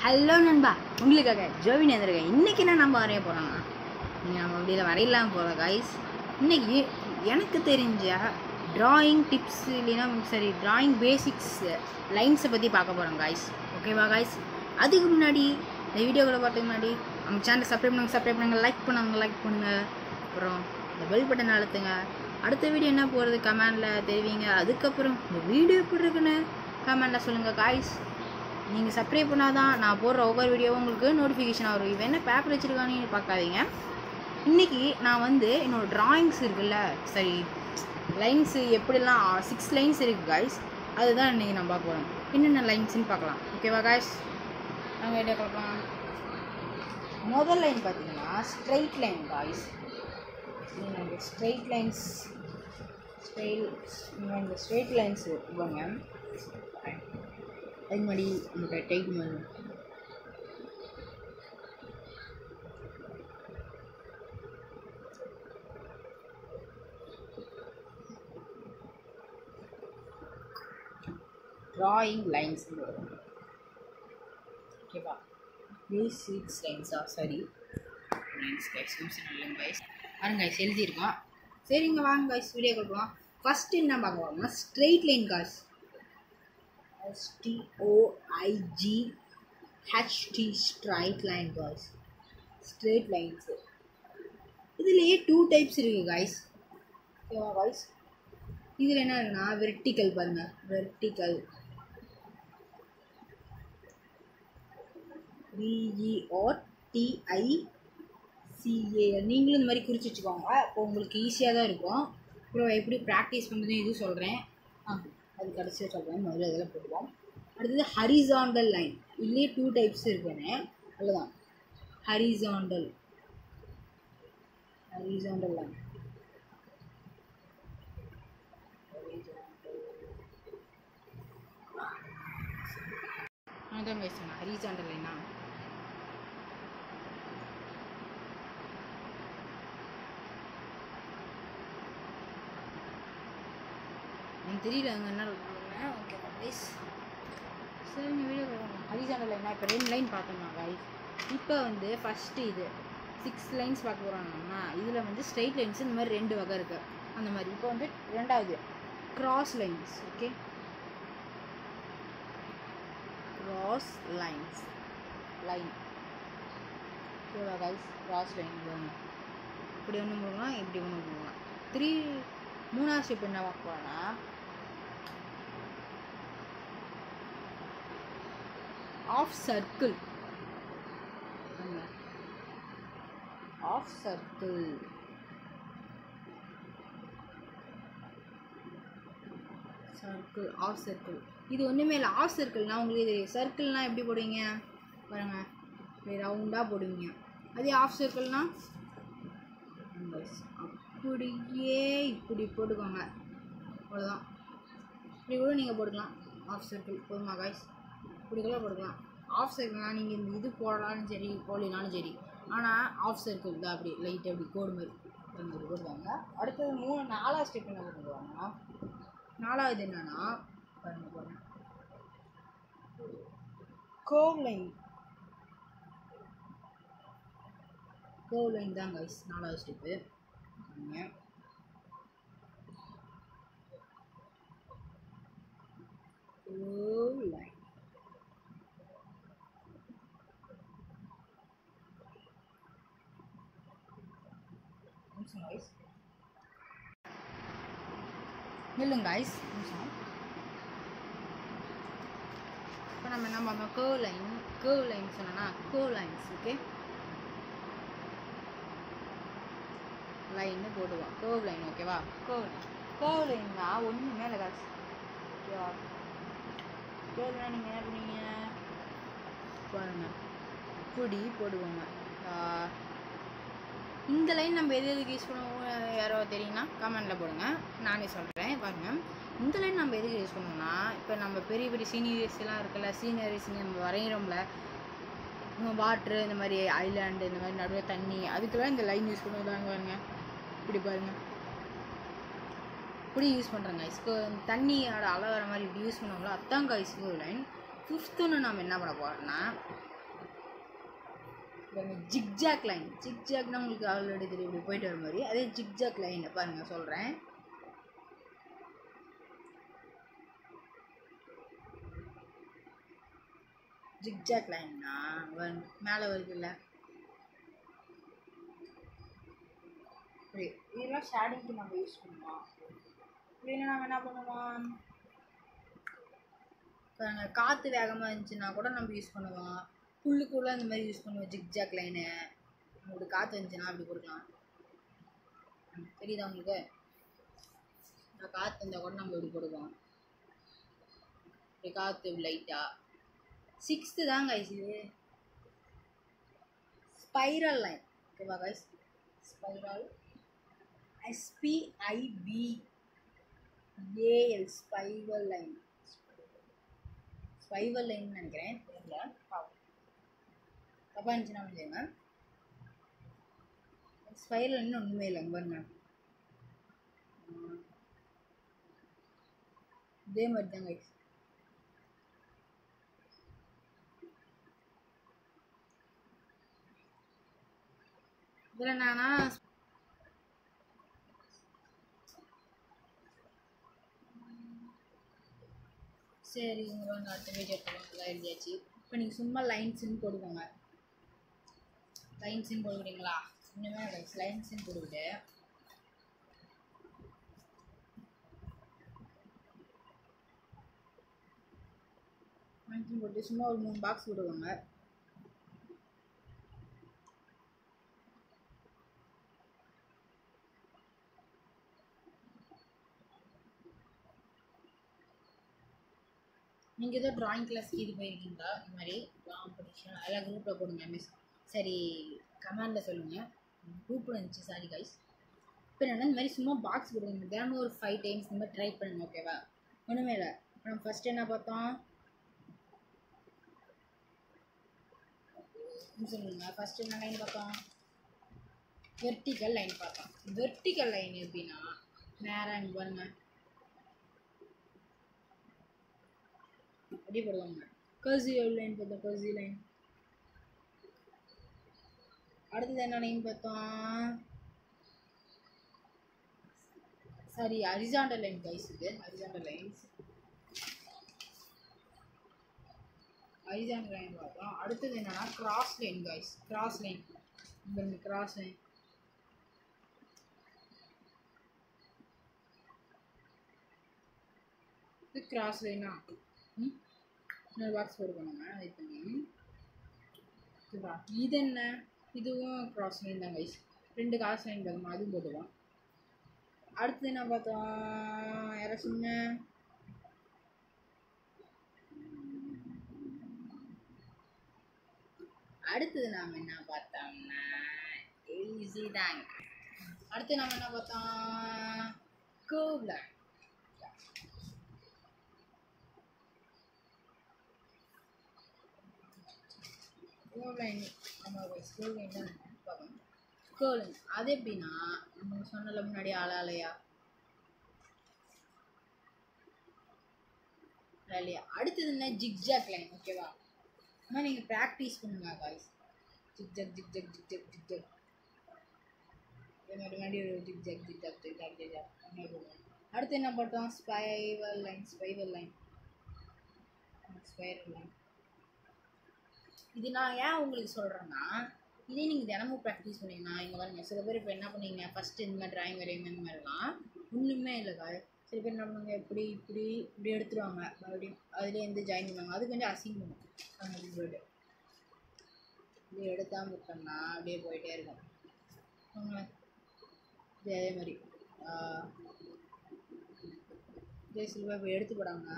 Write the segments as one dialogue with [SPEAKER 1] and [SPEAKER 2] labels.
[SPEAKER 1] Hello நண்பா உங்களுக்காக ஜோவின் வந்திருக்கேன் இன்றைக்கி என்ன நம்ம வரைய போகிறோம்னா நீங்கள் நம்ம அப்படியில் வரையலாம் போகிறோம் கைஸ் இன்னைக்கு எனக்கு தெரிஞ்ச டிராயிங் டிப்ஸ் இல்லைன்னா சரி டிராயிங் பேசிக்ஸ் லைன்ஸை பற்றி பார்க்க போகிறோம் கைஸ் ஓகேவா கைஸ் அதுக்கு முன்னாடி இந்த வீடியோக்குள்ள பார்த்துக்கு முன்னாடி நம்ம சேனலை சப்ஸ்கிரைப் பண்ணுங்க சப்ஸ்கிரைப் பண்ணுங்க லைக் பண்ணுங்க லைக் பண்ணுங்க அப்புறம் இந்த பெல் பட்டன் அழுத்துங்க அடுத்த வீடியோ என்ன போகிறது கமெண்டில் தெரிவிங்க அதுக்கப்புறம் இந்த வீடியோ எப்படி இருக்குன்னு கமெண்டில் சொல்லுங்கள் காய்ஸ் நீங்கள் சப்ஸ்கிரைப் பண்ணாதான் நான் போடுற ஒவ்வொரு வீடியோவும் உங்களுக்கு நோட்டிஃபிகேஷன் வரும் இவன் என்ன பேப்பர் வச்சுருக்கானு பார்க்காதீங்க இன்றைக்கி நான் வந்து என்னோடய ட்ராயிங்ஸ் இருக்குல்ல சரி லைன்ஸு எப்படிலாம் சிக்ஸ் லைன்ஸ் இருக்குது காய்ஸ் அதுதான் இன்றைக்கி நான் பார்க்க போகிறோம் என்னென்ன லைன்ஸ்னு பார்க்கலாம் ஓகேவா காய்ஸ் நாங்கள் என்ன பார்க்கலாம் முதல் லைன் பார்த்தீங்கன்னா ஸ்ட்ரைட் லைன் காய்ஸ் இந்த ஸ்ட்ரைட் லைன்ஸ் ஸ்ட்ரெயில் இந்த ஸ்ட்ரெயிட் லைன்ஸ் இவங்க அது மாதிரி நம்மளோட டைட் மாதிரி ட்ராயிங் லைன்ஸ் வரும் ஓகேவா பேசிக்ஸ் லைன்ஸா சரி லைன்ஸ் கைஸ் நிமிஷம் நல்ல கைஸ் பாருங்க கைஸ் எழுதியிருக்கோம் சரிங்க வாங்க கைஸ் வீடியோ கொடுக்கலாம் ஃபஸ்ட்டு என்ன பார்க்க போகிறோம்னா ஸ்ட்ரெயிட் லைன் காய்ஸ் எஸ்டிஓஐஜி ஹெச்டி straight line guys straight lines இதுலேயே டூ டைப்ஸ் இருக்குது காய்ஸ் ஓகேவா காய்ஸ் இதில் என்ன இருக்குன்னா வெர்டிக்கல் பாருங்கள் வெர்டிக்கல் விஇஆர் டிஐ சிஏஎல் நீங்களும் இந்த மாதிரி குறித்து வச்சுக்கோங்க அப்போ உங்களுக்கு ஈஸியாக தான் இருக்கும் அப்புறம் எப்படி ப்ராக்டிஸ் பண்ணுறதுன்னு இது சொல்கிறேன் ஆ அது கடைசியாக சொல்கிறேன் முதல்ல இதெல்லாம் போட்டுவோம் அடுத்தது ஹரிசாண்டல் லைன் இதுலேயே டூ டைப்ஸ் இருக்குன்னு அவ்வளோதான் ஹரிசாண்டல் ஹரிசாண்டல் லைன் அதான் பேசுகிறேன் ஹரிசாண்டல் லைனா எனக்கு தெரியல அங்கே என்ன பண்ணுறேன் ஓகே கைஸ் சரி நீ வீடியோ ஹரிசாண்டல் லைனா இப்போ ரெண்டு லைன் பார்த்தோம்னா கைஸ் இப்போ வந்து ஃபஸ்ட்டு இது சிக்ஸ் லைன்ஸ் பார்க்க போகிறோம்னா இதில் வந்து ஸ்ட்ரைட் லைன்ஸ் இந்த மாதிரி ரெண்டு வகை இருக்குது அந்த மாதிரி இப்போ வந்து ரெண்டாவது cross lines okay cross lines line ஓகேவா கைஸ் கிராஸ் லைன் ஒன்று இப்படி ஒன்று போகலாம் இப்படி ஒன்று போகலாம் த்ரீ மூணாவது ஸ்டெப் என்ன பார்க்க போகிறோன்னா half circle half circle circle half circle இது ஒன்றுமே இல்லை ஆஃப் சர்க்கிள்னால் உங்களுக்கு தெரியும் சர்க்கிள்னால் எப்படி போடுவீங்க பாருங்க இப்படி ரவுண்டாக போடுவீங்க அதே ஆஃப் சர்க்கிள்னால் அப்படியே இப்படி போட்டுக்கோங்க அவ்வளோதான் இப்படி கூட நீங்கள் போட்டுக்கலாம் ஆஃப் சர்க்கிள் போதுமா காய்ஸ் இப்படி கூட போட்டுக்கலாம் ஆஃப் சர்க்கிள்னால் நீங்கள் இந்த இது போடலாலும் சரி போடலினாலும் சரி ஆனால் ஆஃப் சர்க்கிள் தான் அப்படி லைட் அப்படி கோடு மாதிரி ரெண்டு போடுவாங்க அடுத்தது மூணு நாலாவது ஸ்டெப் என்ன பண்ணுவாங்கன்னா நாலாவது என்னன்னா பாருங்க பாருங்க கோவ் லைன் கோவ் லைன் தான் கைஸ் நாலாவது ஸ்டெப்பு கோவ் லைன் நிமிஷம் கைஸ் நில்லுங்க கைஸ் நிமிஷம் இப்போ நம்ம என்ன பண்ணோம் கேர்வ் லைன் கேர்வ் லைன் சொன்னோன்னா கேர்வ் லைன்ஸ் ஓகே லைன்னு போடுவோம் கேர்வ் லைன் ஓகேவா கேர்வ் லைன் கேர்வ் லைன்னா ஒன்று மேலே காசு ஓகேவா கேர்வ் லைன் நீங்கள் என்ன பண்ணீங்க பாருங்க இப்படி போடுவோங்க இந்த லைன் நம்ம எது எதுக்கு யூஸ் பண்ணுவோம் யாரோ தெரியும்னா கமெண்டில் போடுங்க நானே சொல்கிறேன் பாருங்கள் இந்த லைன் நம்ம எதுக்கு யூஸ் பண்ணுவோம்னா இப்போ நம்ம பெரிய பெரிய சீனியர்ஸ் எல்லாம் இருக்குல்ல சீனியர்ஸ் நம்ம வரைகிறோம்ல வாட்ரு இந்த மாதிரி ஐலாண்டு இந்த மாதிரி நடுவில் தண்ணி அதுக்கெல்லாம் இந்த லைன் யூஸ் பண்ணுவாங்க பாருங்க இப்படி பாருங்க இப்படி யூஸ் பண்ணுறாங்க ஐஸ்கோ தண்ணியோட அளவு வர மாதிரி இப்படி யூஸ் பண்ணுவாங்களோ அதான் ஐஸ்கோ லைன் ஃபிஃப்த்துன்னு நம்ம என்ன பண்ண போகிறோம்னா ஜிக்ஜாக் லைன் ஜிக்ஜாக்னா உங்களுக்கு ஆல்ரெடி தெரியும் இப்படி போயிட்டு வர மாதிரி அதே ஜிக்ஜாக் லைனை பாருங்க சொல்கிறேன் ஜிக்ஜாக் லைன்னா மேலே வருதுல்ல இப்படி இதெல்லாம் ஷேடிங்க்கு நம்ம யூஸ் பண்ணுவோம் இல்லைன்னா நம்ம என்ன பண்ணுவோம் பாருங்க காற்று வேகமாக இருந்துச்சுன்னா கூட நம்ம யூஸ் பண்ணுவோம் புல்லுக்குள்ள இந்த மாதிரி யூஸ் பண்ணுவோம் ஜிக்ஜாக் லைனு உங்களுக்கு காற்று இருந்துச்சுன்னா அப்படி கொடுக்கலாம் ம், தெரியுதா உங்களுக்கு இந்த காற்று இருந்தால் கூட நம்ம இப்படி கொடுப்போம் இப்படி காற்று லைட்டாக சிக்ஸ்த்து தாங்க guys இது ஸ்பைரல் லைன் ஓகேவா guys spiral SPIP AL spiral line spiral line நினைக்கிறேன் தெரியல பாவம் தப்பாக இருந்துச்சுன்னா முடியுங்க ஸ்பைரல் லைன் ஒன்றுமே இல்லைங்க பாருங்க ம். இதே மாதிரி தான் கைஸ் இதில் என்னன்னா சரி உங்களோட அடுத்த வீடியோ எடுத்துக்கலாம் எழுதியாச்சு இப்போ நீங்கள் சும்மா லைன்ஸுன்னு போடுவாங்க லைன்ஸுன்னு போடுவீங்களா இன்னுமே லைன்ஸுன்னு போட்டுக்கிட்டு லைன்ஸுன்னு போட்டு சும்மா ஒரு மூணு பாக்ஸ் விடுவாங்க நீங்கள் ஏதோ ட்ராயிங் கிளாஸ்க்கு இது போயிருக்கீங்களா இந்த மாதிரி காம்படிஷன் அதெல்லாம் குரூப்பில் போடுங்க மிஸ் சரி கமெண்டில் சொல்லுங்கள் குரூப்பில் இருந்துச்சு சாரி கைஸ் இப்போ என்னன்னா இந்த மாதிரி சும்மா பாக்ஸ் கொடுங்க தினமும் ஒரு ஃபைவ் டைம்ஸ் இந்த மாதிரி ட்ரை பண்ணுங்க ஓகேவா ஒன்றுமே இல்லை இப்போ நம்ம ஃபஸ்ட்டு என்ன பார்த்தோம் சொல்லுங்க ஃபஸ்ட்டு என்ன லைன் பார்த்தோம் வெர்டிக்கல் லைன் பார்த்தோம் வெர்டிக்கல் லைன் எப்படின்னா நேராக இங்கே பாருங்க அப்படி போடுவாங்க கர்சி லைன் பார்த்தோம் கர்சி லைன் அடுத்தது என்ன லைன் பார்த்தோம் சாரி அரிசாண்டல் லைன் கைஸ் இது அரிசாண்டல் லைன்ஸ் அரிசாண்டல் லைன் பார்த்தோம் அடுத்தது என்னன்னா cross line guys cross line இந்த கிராஸ் லைன் இது கிராஸ் லைனா ம் இன்னொரு பாக்ஸ் போடுவாங்க வெயிட் பண்ணி இதுவா இது என்ன இதுவும் கிராஸ் லைன் தான் கைஸ் ரெண்டு கிராஸ் லைன் பார்த்தோமா அதுவும் போட்டுவோம் அடுத்து என்ன பார்த்தோம் யாரை சொன்ன அடுத்தது நாம் என்ன பார்த்தோம்னா ஈஸி தாங்க அடுத்து நம்ம என்ன பார்த்தோம் கோவில் ஸ்கூல் லைன் நம்ம ஸ்கூல் லைன் தான் பார்க்கணும் ஸ்கூல் அது எப்படின்னா நம்ம சொன்னல முன்னாடி ஆளாலையா இல்லையா அடுத்தது என்ன ஜிக்ஜாக் லைன் ஓகேவா ஆனால் நீங்கள் ப்ராக்டிஸ் பண்ணுங்க காய்ஸ் ஜிக்ஜக் ஜிக்ஜக் ஜிக்ஜக் ஜிக்ஜக் இதே மாதிரி முன்னாடி ஒரு ஜிக்ஜக் ஜிக்ஜக் ஜிக்ஜக் ஜிக்ஜக் அந்த மாதிரி போடுவோம். அடுத்து என்ன பார்த்தோம் spiral line spiral line spiral line இது நான் ஏன் உங்களுக்கு சொல்கிறேன்னா இதே நீங்கள் தினமும் ப்ராக்டிஸ் பண்ணீங்கன்னா இங்கே பாருங்க சில பேர் இப்போ என்ன பண்ணீங்க ஃபஸ்ட்டு இந்த மாதிரி ட்ராயிங் வரையும் இந்த மாதிரிலாம் ஒன்றுமே இல்லைக்கா சில பேர் என்ன பண்ணுவாங்க இப்படி இப்படி இப்படி எடுத்துருவாங்க மறுபடியும் அதுலேயே வந்து ஜாயின் பண்ணுவாங்க அது கொஞ்சம் அசிங்கம் அந்த போய்ட்டு இப்படி எடுத்தாமல் விட்டோம்னா அப்படியே போயிட்டே இருக்கும் அவங்க இதே மாதிரி ஆஹ், இதே சில பேர் இப்போ எடுத்து போடாங்க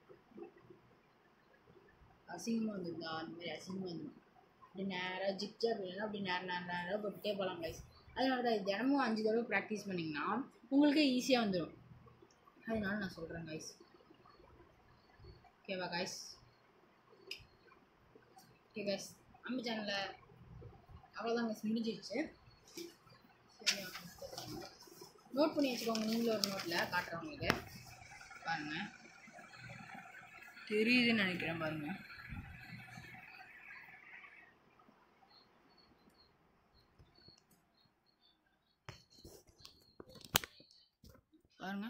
[SPEAKER 1] அசிங்கமாக வந்துருந்தா அந்த மாதிரி அசிங்கமாக வந்துடும் அப்படி நேராக ஜிக்ஜா இல்லைன்னா அப்படி நேரம் நேரம் நேரம் போட்டுட்டே போகலாம் கைஸ் அதனால தான் இது தினமும் அஞ்சு தடவை ப்ராக்டிஸ் பண்ணிங்கன்னா உங்களுக்கே ஈஸியாக வந்துடும் அதனால நான் சொல்கிறேன் கைஸ் ஓகேவா கைஸ் ஓகே கைஸ் நம்ம சேனலில் அவ்வளோதான் கைஸ் முடிஞ்சிருச்சு சரி நோட் பண்ணி வச்சுக்கோங்க நீங்களும் ஒரு நோட்டில் காட்டுறேன் உங்களுக்கு பாருங்கள் தெரியுதுன்னு நினைக்கிறேன் பாருங்கள் பாருங்க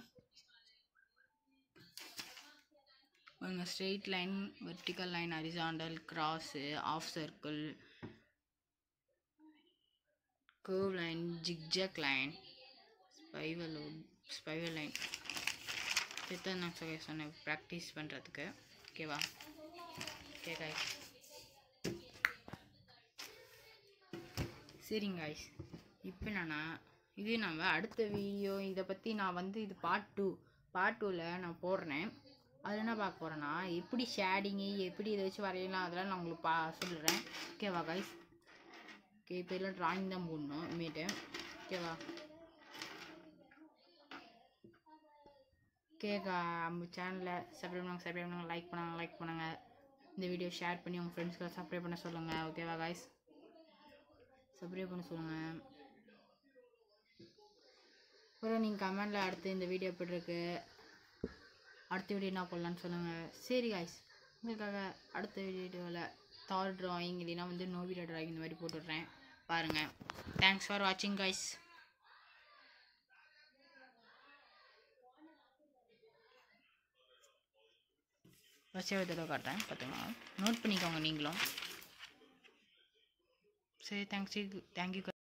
[SPEAKER 1] பாருங்க straight line vertical line horizontal cross half circle curve line zigzag line spiral spiral line இதுதான் நான் சொல்ல சொன்னேன் ப்ராக்டிஸ் பண்ணுறதுக்கு ஓகேவா ஓகே காய்ஸ் சரிங்க காய்ஸ் இப்போ என்னன்னா இது நம்ம அடுத்த வீடியோ இதை பற்றி நான் வந்து இது பார்ட் டூ பார்ட் டூவில் நான் போடுறேன் அதில் என்ன பார்க்க போகிறேன்னா எப்படி ஷேடிங்கு எப்படி இதை வச்சு வரையலாம் அதெல்லாம் நான் உங்களுக்கு பா சொல்லுறேன் ஓகேவா காய்ஸ் ஓகே இப்போ எல்லாம் ட்ராயிங் தான் போடணும் இனிமேட்டு ஓகேவா ஓகேக்கா நம்ம சேனலில் சப்ஸ்கிரைப் பண்ணுங்க சப்ஸ்கிரைப் பண்ணுங்க லைக் பண்ணுங்க லைக் பண்ணுங்க இந்த வீடியோ ஷேர் பண்ணி உங்கள் ஃப்ரெண்ட்ஸ்க்கு சப்ஸ்கிரைப் பண்ண சொல்லுங்கள் ஓகேவா காய்ஸ் சப்ஸ்கிரைப் பண்ண சொல்லுங்கள் அப்புறம் நீங்கள் கமெண்டில் அடுத்து இந்த வீடியோ எப்படி இருக்கு அடுத்த வீடியோ என்ன போடலான்னு சொல்லுங்கள் சரி காய்ஸ் உங்களுக்காக அடுத்த வீடியோவில் தார் ட்ராயிங் இல்லைன்னா வந்து நோவிடா ட்ராயிங் இந்த மாதிரி போட்டுடுறேன் பாருங்கள் தேங்க்ஸ் ஃபார் வாட்சிங் காய்ஸ் ஃபஸ்ட்டே ஒரு தடவை காட்டுறேன் பார்த்துக்கோங்க நோட் பண்ணிக்கோங்க நீங்களும் சரி தேங்க்ஸ் தேங்க்யூ